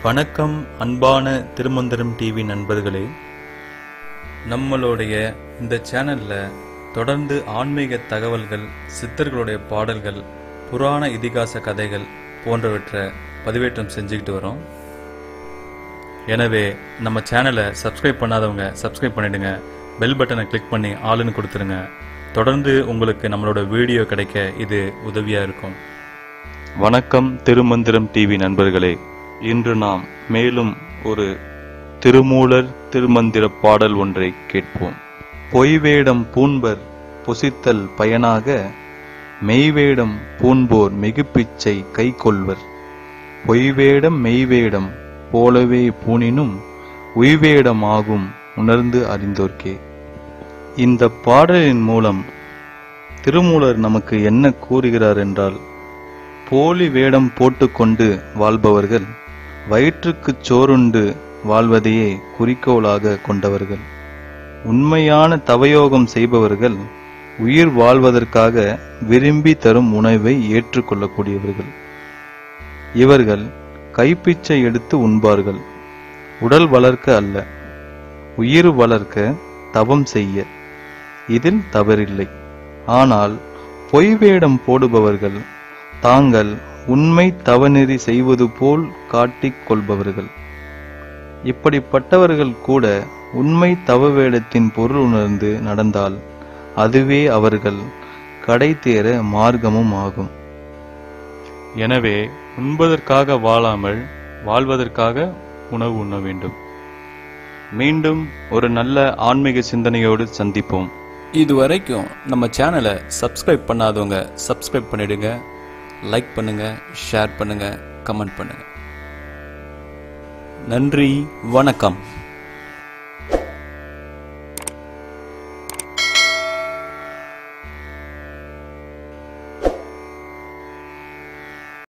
வணக்கம் அன்பான திருமந்திரம் டிவி நண்பர்களே நம்மளுடைய இந்த சேனல்ல தொடர்ந்து ஆன்மீக தகவல்கள் சித்தர்களுடைய பாடல்கள் புராண இதிகாச கதைகள் போன்றவற்றை பதிவேற்றம் செஞ்சுக்கிட்டு வரோம் எனவே நம்ம சேனலை சப்ஸ்கிரைப் பண்ணாதவங்க சப்ஸ்கிரைப் பண்ணிடுங்க பெல் பட்டனை கிளிக் பண்ணி ஆளுன்னு கொடுத்துருங்க தொடர்ந்து உங்களுக்கு நம்மளோட வீடியோ கிடைக்க இது உதவியா இருக்கும் வணக்கம் திருமந்திரம் டிவி நண்பர்களே இன்று நாம் மேலும் ஒரு திருமூலர் திருமந்திர பாடல் ஒன்றை கேட்போம் பொய்வேடம் பூண்பர் பொசித்தல் பயனாக மெய்வேடம் பூண்போர் மிகுப்பிச்சை கைக்கொள்வர் பொய்வேடம் மெய்வேடம் போலவே பூணினும் உய்வேடம் ஆகும் உணர்ந்து அறிந்தோர்க்கே இந்த பாடலின் மூலம் திருமூலர் நமக்கு என்ன கூறுகிறார் என்றால் போலி வேடம் போட்டுக்கொண்டு வாழ்பவர்கள் வயிற்றுக்குச் சோறுண்டு வாழ்வதையே குறிக்கோளாக கொண்டவர்கள் உண்மையான தவயோகம் செய்பவர்கள் உயிர் வாழ்வதற்காக விரும்பி தரும் உணவை ஏற்றுக்கொள்ளக்கூடியவர்கள் இவர்கள் கைப்பிச்சை எடுத்து உண்பார்கள் உடல் வளர்க்க அல்ல உயிர் வளர்க்க தவம் செய்ய இதில் தவறில்லை ஆனால் பொய் வேடம் போடுபவர்கள் தாங்கள் உண்மை தவநெறி செய்வது போல் காட்டிக் கொள்பவர்கள் இப்படிப்பட்டவர்கள் கூட உண்மை தவ வேடத்தின் பொருள் உணர்ந்து நடந்தால் அதுவே அவர்கள் கடை தேர மார்க்கமும் ஆகும் எனவே உண்பதற்காக வாழாமல் வாழ்வதற்காக உணவு உண்ண வேண்டும் மீண்டும் ஒரு நல்ல ஆன்மீக சிந்தனையோடு சந்திப்போம் இது வரைக்கும் நம்ம சேனலை சப்ஸ்கிரைப் பண்ணாதவங்க சப்ஸ்கிரைப் பண்ணிடுங்க லைக் பண்ணுங்க ஷேர் பண்ணுங்க கமெண்ட் பண்ணுங்க நன்றி வணக்கம்